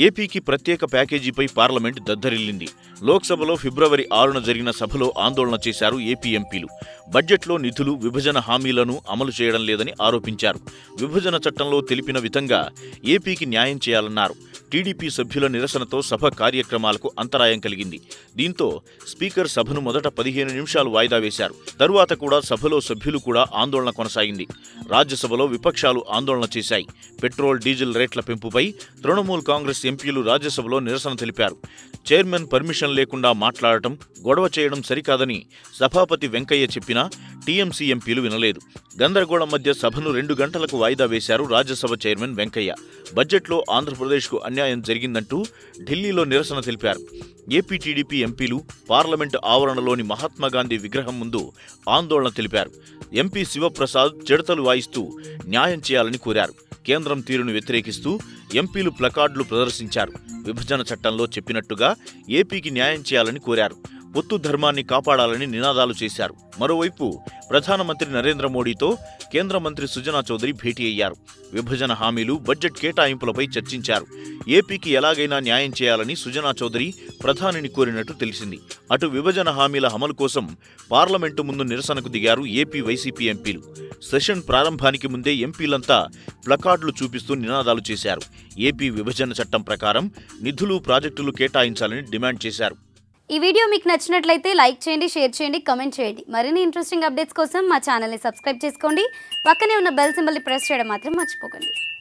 ఏపీకి ప్రత్యేక ప్యాకేజీపై పార్లమెంట్ దద్దరిల్లింది లోక్సభలో ఫిబ్రవరి ఆరున జరిగిన సభలో ఆందోళన చేశారు ఏపీ ఎంపీలు బడ్జెట్లో నిధులు విభజన హామీలను అమలు చేయడం లేదని ఆరోపించారు విభజన చట్టంలో తెలిపిన విధంగా ఏపీకి న్యాయం చేయాలన్నారు టీడీపీ సభ్యుల నిరసనతో సభ కార్యక్రమాలకు అంతరాయం కలిగింది దీంతో స్పీకర్ సభను మొదట పదిహేను నిమిషాలు వాయిదా వేశారు తరువాత కూడా సభలో సభ్యులు కూడా ఆందోళన కొనసాగింది రాజ్యసభలో విపక్షాలు ఆందోళన చేశాయి పెట్రోల్ డీజిల్ రేట్ల పెంపుపై తృణమూల్ కాంగ్రెస్ ఎంపీలు రాజ్యసభలో నిరసన తెలిపారు చైర్మన్ పర్మిషన్ లేకుండా మాట్లాడటం గొడవ చేయడం సరికాదని సభాపతి వెంకయ్య చెప్పినా టీఎంసీ ఎంపీలు వినలేదు గందరగోళం మధ్య సభను రెండు గంటలకు వాయిదా వేశారు రాజ్యసభ చైర్మన్ వెంకయ్య బడ్జెట్లో ఆంధ్రప్రదేశ్కు అన్యాయం జరిగిందంటూ ఢిల్లీలో నిరసన తెలిపారు ఏపీ టీడీపీ ఎంపీలు పార్లమెంటు ఆవరణలోని మహాత్మాగాంధీ విగ్రహం ముందు ఆందోళన తెలిపారు ఎంపీ శివప్రసాద్ చెడతలు వాయిస్తూ న్యాయం చేయాలని కోరారు కేంద్రం తీరును వ్యతిరేకిస్తూ ఎంపీలు ప్లకార్డులు ప్రదర్శించారు విభజన చట్టంలో చెప్పినట్టుగా ఏపీకి న్యాయం చేయాలని కోరారు పొత్తు ధర్మాన్ని కాపాడాలని నినాదాలు చేశారు మరోవైపు ప్రధానమంత్రి నరేంద్ర మోడీతో కేంద్ర మంత్రి సుజనా చౌదరి భేటీ అయ్యారు విభజన హామీలు బడ్జెట్ కేటాయింపులపై చర్చించారు ఏపీకి ఎలాగైనా న్యాయం చేయాలని సుజనా చౌదరి ప్రధానిని కోరినట్టు తెలిసింది అటు విభజన హామీల అమలు కోసం పార్లమెంటు ముందు నిరసనకు దిగారు ఏపీ వైసీపీ ఎంపీలు సెషన్ ప్రారంభానికి ముందే ఎంపీలంతా ప్లకార్డులు చూపిస్తూ నినాదాలు చేశారు ఏపీ విభజన చట్టం ప్రకారం నిధులు ప్రాజెక్టులు కేటాయించాలని డిమాండ్ చేశారు ఈ వీడియో మీకు నచ్చినట్లయితే లైక్ చేయండి షేర్ చేయండి కమెంట్ చేయండి మరిన్ని ఇంట్రెస్టింగ్ అప్డేట్స్ కోసం మా ఛానల్ని సబ్స్క్రైబ్ చేసుకోండి పక్కనే ఉన్న బెల్ సింబల్ని ప్రెస్ చేయడం మాత్రం మర్చిపోకండి